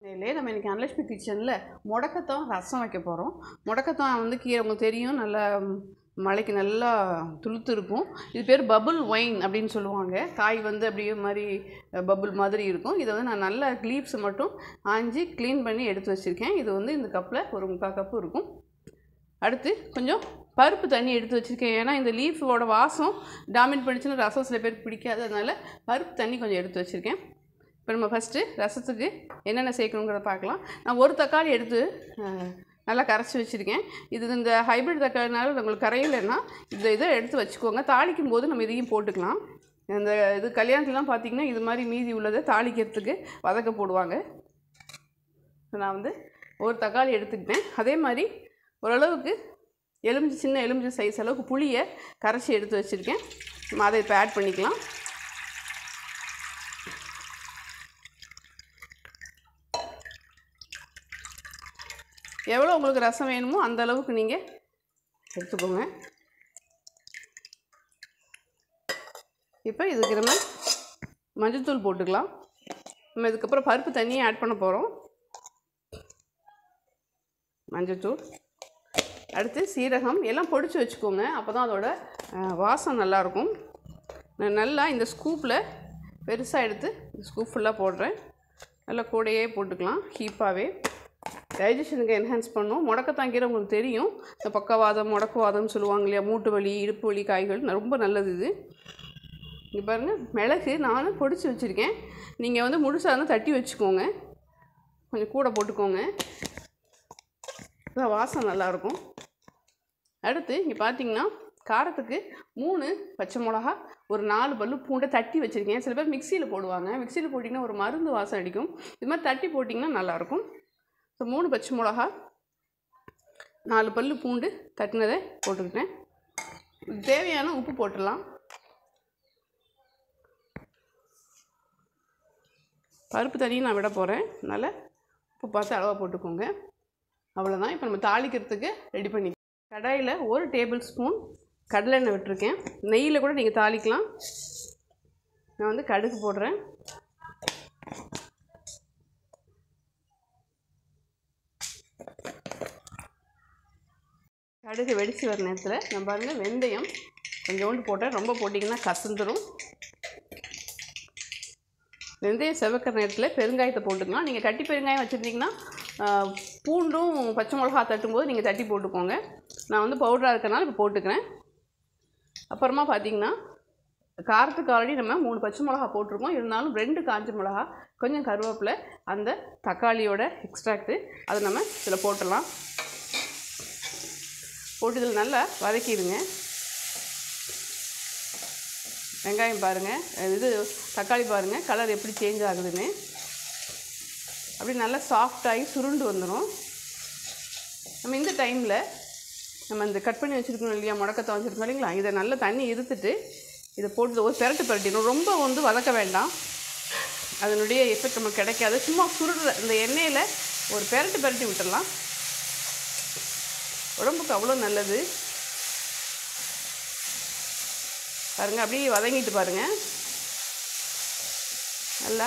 இல்லையே நம்ம இன்றைக்கி அனலட்சுமி கிச்சனில் முடக்கத்தான் ரசம் வைக்க போகிறோம் முடக்கத்தான் வந்து கீரை உங்களுக்கு தெரியும் நல்லா ம், மழைக்கு நல்லா துளுத்து இருக்கும் இது பேர் பபுள் ஒயின் அப்படின்னு சொல்லுவாங்க காய் வந்து அப்படியே மாதிரி பபுள் மாதிரி இருக்கும் இதை வந்து நான் நல்லா லீவ்ஸை மட்டும் ஆஞ்சி க்ளீன் பண்ணி எடுத்து வச்சுருக்கேன் இது வந்து இந்த கப்பில் ஒரு முக்கால் கப்பு இருக்கும் அடுத்து கொஞ்சம் பருப்பு தண்ணி எடுத்து வச்சுருக்கேன் ஏன்னா இந்த லீஃபோட வாசம் டாமினேட் பண்ணிச்சுன்னா ரசம் சில பேருக்கு பிடிக்காது அதனால் பருப்பு தண்ணி கொஞ்சம் எடுத்து வச்சுருக்கேன் இப்போ நம்ம ஃபஸ்ட்டு ரசத்துக்கு என்னென்ன சேர்க்கணுங்கிறத பார்க்கலாம் நான் ஒரு தக்காளி எடுத்து அஹ், நல்லா கரைச்சி வச்சுருக்கேன் இது இந்த ஹைப்ரிட் தக்காளினால உங்களுக்கு கரையலைன்னா இந்த இதை எடுத்து வச்சுக்கோங்க தாளிக்கும் போது நம்ம இதையும் போட்டுக்கலாம் இந்த இது கல்யாணத்துலலாம் பார்த்தீங்கன்னா இது மாதிரி மீதி உள்ளதை தாளிக்கிறதுக்கு வதக்க போடுவாங்க நான் வந்து ஒரு தக்காளி எடுத்துக்கிட்டேன் அதே மாதிரி ஓரளவுக்கு எலுமிச்சை சின்ன எலுமிச்சை சைஸ் அளவுக்கு புளியை கரைச்சி எடுத்து வச்சுருக்கேன் நம்ம அதை இப்போ ஆட் பண்ணிக்கலாம் எவ்வளோ உங்களுக்கு ரசம் வேணுமோ அந்த அளவுக்கு நீங்கள் எடுத்துக்கோங்க இப்போ இதுக்கு நம்ம மஞ்சள்தூள் போட்டுக்கலாம் நம்ம இதுக்கப்புறம் பருப்பு தண்ணியை ஆட் பண்ண போகிறோம் மஞ்சள்தூள் அடுத்து சீரகம் எல்லாம் பொடிச்சு வச்சுக்கோங்க அப்போ தான் அதோட அஹ், வாசம் நல்லாயிருக்கும் நான் நல்லா இந்த ஸ்கூப்பில் பெருசாக எடுத்து இந்த ஸ்கூப் ஃபுல்லாக போடுறேன் நல்லா கூடையே போட்டுக்கலாம் ஹீப்பாகவே டைஜஷனுக்கு என்ஹான்ஸ் பண்ணும் முடக்கத்தாங்கீரை உங்களுக்கு தெரியும் இந்த பக்கவாதம் முடக்குவாதம்னு சொல்லுவாங்க இல்லையா மூட்டு வலி இடுப்பு வலி காய்கள் ரொம்ப நல்லது இது இங்கே பாருங்கள் மிளகு நானும் பொடிச்சு வச்சுருக்கேன் நீங்கள் வந்து முழுசாக இருந்தால் தட்டி வச்சுக்கோங்க கொஞ்சம் கூட போட்டுக்கோங்க அதான் வாசம் நல்லாயிருக்கும் அடுத்து இங்கே பார்த்தீங்கன்னா காரத்துக்கு மூணு பச்சை மிளகா ஒரு நாலு பல்லு பூண்டை தட்டி வச்சுருக்கேன் சில பேர் மிக்சியில் போடுவாங்க மிக்சியில் போட்டிங்கன்னா ஒரு மருந்து வாசம் அடிக்கும் இது மாதிரி தட்டி போட்டிங்கன்னா நல்லாயிருக்கும் ஸோ மூணு பச்சை மிளகா நாலு பல்லு பூண்டு தட்டினதை போட்டுக்கிட்டேன் இதுக்கு தேவையான உப்பு போட்டுடலாம் பருப்பு தண்ணியும் நான் விட போகிறேன் அதனால் உப்பு பார்த்து அளவாக போட்டுக்கோங்க அவ்வளோதான் இப்போ நம்ம தாளிக்கிறதுக்கு ரெடி பண்ணி கடாயில் ஒரு டேபிள் ஸ்பூன் கடலெண்ணெய் விட்டுருக்கேன் நெய்யில் கூட நீங்கள் தாளிக்கலாம் நான் வந்து கடுகு போடுறேன் கடுகு வெடித்து வர நேரத்தில் நம்ம பாருங்கள் வெந்தயம் கொஞ்சோண்டு போட்டேன் ரொம்ப போட்டிங்கன்னா கசந்துரும் வெந்தயம் செவக்கிற நேரத்தில் பெருங்காயத்தை போட்டுக்கலாம் நீங்கள் கட்டி பெருங்காயம் வச்சுருந்தீங்கன்னா ஆஹ், பூண்டும் பச்சை மிளகா தட்டும்போது நீங்கள் தட்டி போட்டுக்கோங்க நான் வந்து பவுடராக இருக்கனால இப்போ போட்டுக்கிறேன் அப்புறமா பார்த்தீங்கன்னா காரத்துக்கு ஆல்ரெடி நம்ம மூணு பச்சை மிளகா போட்டிருக்கோம் இருந்தாலும் ரெண்டு காஞ்ச மிளகா கொஞ்சம் கருவேப்பிலை அந்த தக்காளியோட எக்ஸ்ட்ராக்ட்டு அதை நம்ம இதில் போட்டுடலாம் போட்டு இதில் நல்லா வதக்கிடுங்க வெங்காயம் பாருங்கள் இது தக்காளி பாருங்கள் கலர் எப்படி சேஞ்ச் ஆகுதுன்னு அப்படி நல்லா சாஃப்டாகி சுருண்டு வந்துடும் நம்ம இந்த டைமில் நம்ம இந்த கட் பண்ணி வச்சுருக்கோம் இல்லையா முடக்கத்தை வச்சுருக்கோம் இல்லைங்களா இதை நல்லா தண்ணி இருத்துட்டு இதை போட்டு ஒரு பெரட்டு பெரட்டிடணும் ரொம்ப வந்து வதக்க வேண்டாம் அதனுடைய எஃபெக்ட் நமக்கு கிடைக்காது சும்மா சுருடுற இந்த எண்ணெயில் ஒரு பெரட்டு பெரட்டி விட்டுடலாம் உடம்புக்கு அவ்வளோ நல்லது பாருங்க அப்படியே வதங்கிட்டு பாருங்க நல்லா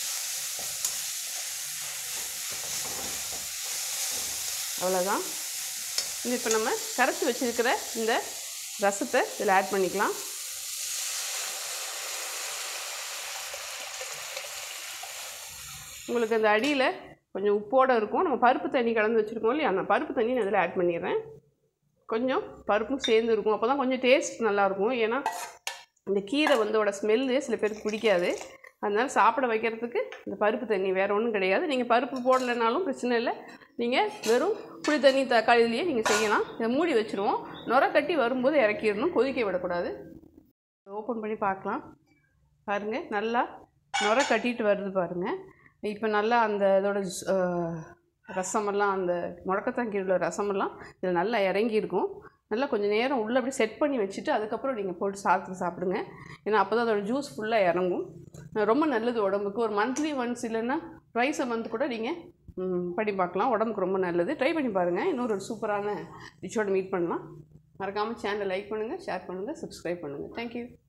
அவ்வளோதான் இது இப்போ நம்ம கரைச்சி வச்சிருக்கிற இந்த ரசத்தை இதில் ஆட் பண்ணிக்கலாம் உங்களுக்கு அந்த அடியில் கொஞ்சம் உப்போடு இருக்கும் நம்ம பருப்பு தண்ணி கலந்து வச்சுருக்கோம் இல்லையா அந்த பருப்பு தண்ணி நான் இதில் ஆட் பண்ணிடுறேன் கொஞ்சம் பருப்பும் சேர்ந்து இருக்கும் அப்போ தான் கொஞ்சம் டேஸ்ட் நல்லாயிருக்கும் ஏன்னா இந்த கீரை வந்தோட ஸ்மெல்லு சில பேருக்கு பிடிக்காது அதனால் சாப்பிட வைக்கிறதுக்கு இந்த பருப்பு தண்ணி வேறு ஒன்றும் கிடையாது நீங்கள் பருப்பு போடலைனாலும் பிரச்சனை இல்லை நீங்கள் வெறும் புளி தண்ணி தக்காளிலேயே நீங்கள் செய்யலாம் இதை மூடி வச்சுருவோம் நுர கட்டி வரும்போது இறக்கிடணும் கொதிக்க விடக்கூடாது ஓப்பன் பண்ணி பார்க்கலாம் பாருங்கள் நல்லா நுர கட்டிட்டு வருது பாருங்கள் இப்போ நல்லா அந்த இதோட ஜூஸ்- அஹ், ரசமெல்லாம் அந்த முடக்கத்தாங்கீரை உள்ள ரசமெல்லாம் இதில் நல்லா இறங்கியிருக்கும் நல்லா கொஞ்சம் நேரம் உள்ளே அப்படியே செட் பண்ணி வச்சுட்டு அதுக்கப்புறம் நீங்கள் போட்டு சாப்பிட்டு சாப்பிடுங்க ஏன்னா அப்போ தான் அதோட ஜூஸ் ஃபுல்லாக இறங்கும் அஹ் ரொம்ப நல்லது உடம்புக்கு ஒரு மந்த்லி ஒன்ஸ் இல்லைன்னா ட்வைஸ் அ மந்த் கூட நீங்கள் பண்ணி பார்க்கலாம் உடம்புக்கு ரொம்ப நல்லது ட்ரை பண்ணி பாருங்கள் இன்னொரு ஒரு சூப்பரான டிஷ்ஷோட மீட் பண்ணலாம் மறக்காமல் சேனலை லைக் பண்ணுங்கள் ஷேர் பண்ணுங்கள் சப்ஸ்கிரைப் பண்ணுங்கள் தேங்க்யூ